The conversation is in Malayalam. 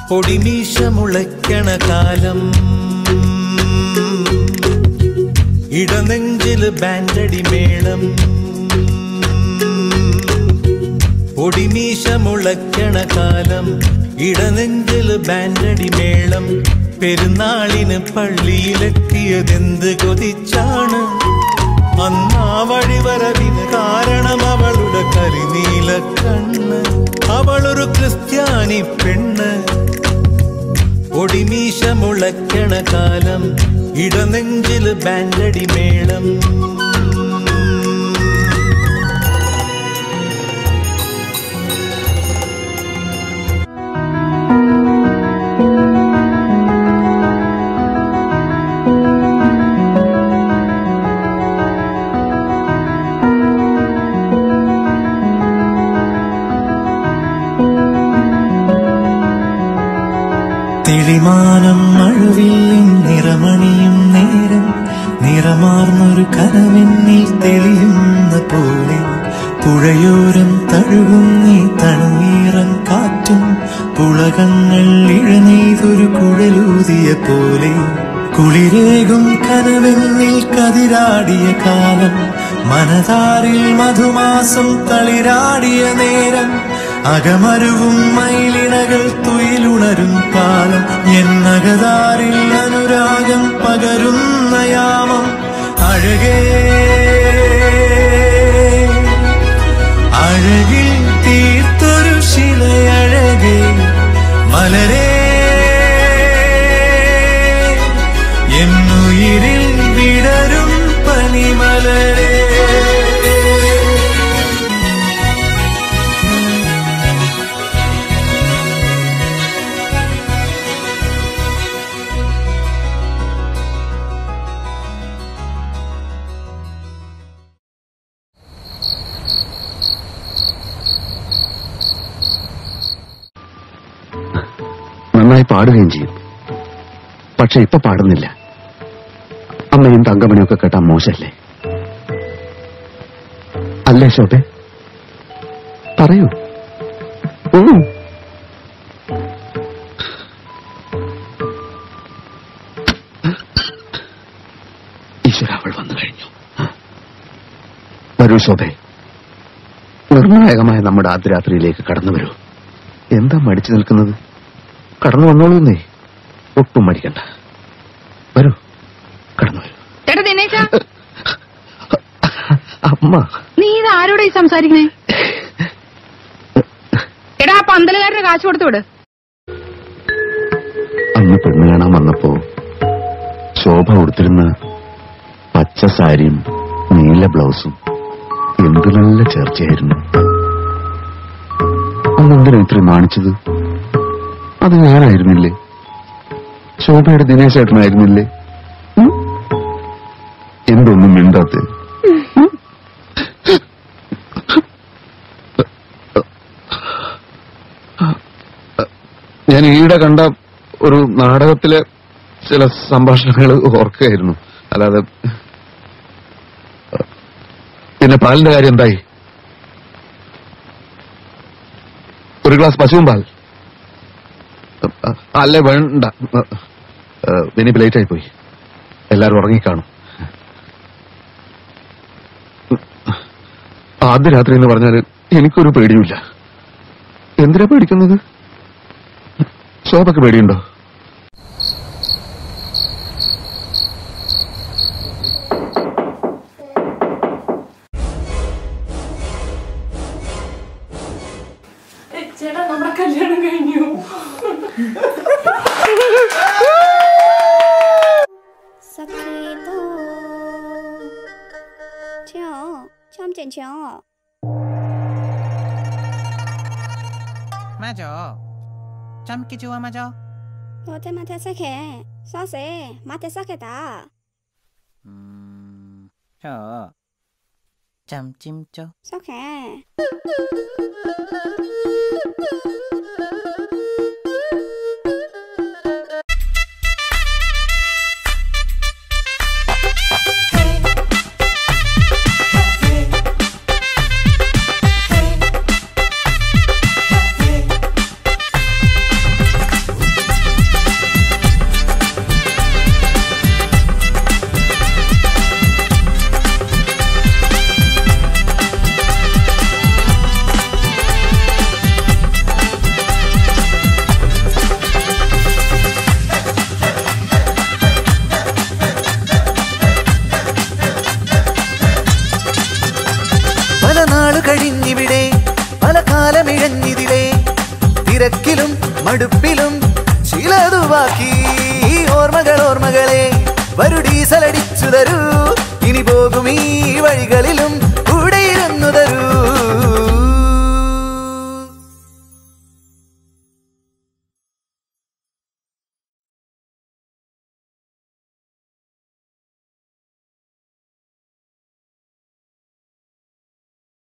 പൊടിമീശ മുളയ്ക്കണ കാലം ഇടനെഞ്ചില് ബാൻഡടി മേളം പൊടിമീശ മുളയ്ക്കണ കാലം ഇടനെഞ്ചില് ബാൻഡടി മേളം പെരുന്നാളിന് പള്ളിയിലെത്തിയതെന്ത് കൊതിച്ചാണ് അന്നാ വഴിവരവിന് കാരണം അവളുടെ കരിനീല കണ്ണ് അവളൊരു ക്രിസ്ത്യാനി പെണ്ണ് ഒടിമീശ മുളയ്ക്കണ കാലം ഇടനെഞ്ചില് ബാൻഡടി മേളം തെളിമാനം മഴവില്ലിൻ നിറമണിയും നേരം നിറമാർന്നൊരു കനവെന്നിൽ തെളിയുന്ന പോലെ പുഴയോരം തഴുകും നീ തണുനീറൻ കാറ്റും പുളകങ്ങൾ ഇഴനെയ്തൊരു കുഴലൂതിയ പോലെ കുളിരേകും കനവെന്നിൽ കതിരാടിയ കാലം മനതാരിൽ മധുമാസം തളിരാടിയ നേരം അകമരുവും മയിലിണകൾ തുയിലുണരും കാലം എന്നകതാരിൽ അനുരാഗം പകരുന്ന യാമം അഴകേ അഴകിൽ തീർത്തൊരു ശിലയഴകേ മലരേ എന്നുയിരിൽ വിടരും പനിമലരേ നന്നായി പാടുകയും ചെയ്യും പക്ഷെ ഇപ്പൊ പാടുന്നില്ല അമ്മയും തങ്കമണിയൊക്കെ കേട്ടാ മോശല്ലേ അല്ലേ ശോഭെ പറയൂ ഉം. ഈശ്വര അവൾ വന്നു കഴിഞ്ഞു വരൂ ശോഭെ നിർണായകമായ നമ്മുടെ ആദ്യരാത്രിയിലേക്ക് കടന്നു വരൂ എന്താ മടിച്ചു നിൽക്കുന്നത് കടന്നു വന്നോളൂന്നേ ഒട്ടും മടിക്കണ്ട വരൂ കടന്നു വരൂ ചേട്ടാ ദിനേശ അമ്മ നീ ഇത് ആരോടാ ഈ സംസാരിക്കണേ എടാ ആ പന്തലുകാരന് കാശ് കൊടുത്തു വിട് അന്ന് പെണ്ണ് കാണാൻ വന്നപ്പോ ശോഭ ഉടുത്തിരുന്ന പച്ച സാരിയും നീല ബ്ലൗസും എന്ത് നല്ല ചേർച്ചയായിരുന്നു അന്നെന്തിനാ ഇത്രയും മാണിച്ചത് അത് ഞാനായിരുന്നില്ലേ ശോഭയുടെ ദിനേശേട്ടനായിരുന്നില്ലേ ഉം? എന്തൊന്നും മിണ്ടാത്ത ഞാൻ ഈയിടെ കണ്ട ഒരു നാടകത്തിലെ ചില സംഭാഷണങ്ങൾ ഓർക്കുകയായിരുന്നു അല്ലാതെ പിന്നെ പാലിന്റെ കാര്യം എന്തായി ഒരു ഗ്ലാസ് പശുവും പാൽ അല്ലേ വേണ്ട ഇനിയിപ്പോ ലേറ്റ് ആയി പോയി എല്ലാരും ഉറങ്ങിക്കാണും ആദ്യ രാത്രി എന്ന് പറഞ്ഞാല് എനിക്കൊരു പേടിയുമില്ല എന്തിനാ പേടിക്കുന്നത് ശോഭക്ക് പേടിയുണ്ടോ ചേട്ടാ നമ്മുടെ കല്യാണം കഴിഞ്ഞു सखी तो 청, 참견청. 맞아. 참기 좋아 맞아. 너한테 맡아 sak해. 서세, 맡아 sak해다. 음, 저 짬찜죠. sak해. തിരഞ്ഞിതിലേ തിരക്കിലും മടുപ്പിലും ചിലതു ബാക്കി ഓർമ്മകൾ ഓർമ്മകളെ വരു ഡീസലടിച്ചു തരൂ ഇനി പോകും ഈ വഴികളിലും കൂടെയിരുന്നു തരൂ